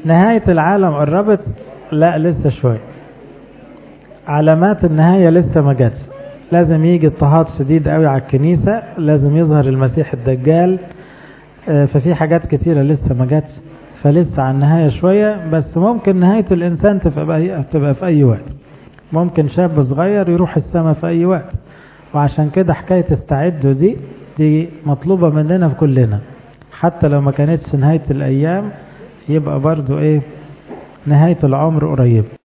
نهاية العالم قربت لا لسه شوية علامات النهاية لسه ما جاتش لازم يجي اضطهاد شديد قوي على الكنيسة لازم يظهر المسيح الدجال ففي حاجات كتيرة لسه ما جاتش فلسه على النهاية شوية بس ممكن نهاية الإنسان تبقى, تبقى في أي وقت ممكن شاب صغير يروح السماء في أي وقت وعشان كده حكاية استعدوا دي دي مطلوبة مننا في كلنا حتى لو ما كانتش نهاية الأيام يبقى برضو إيه نهاية العمر قريب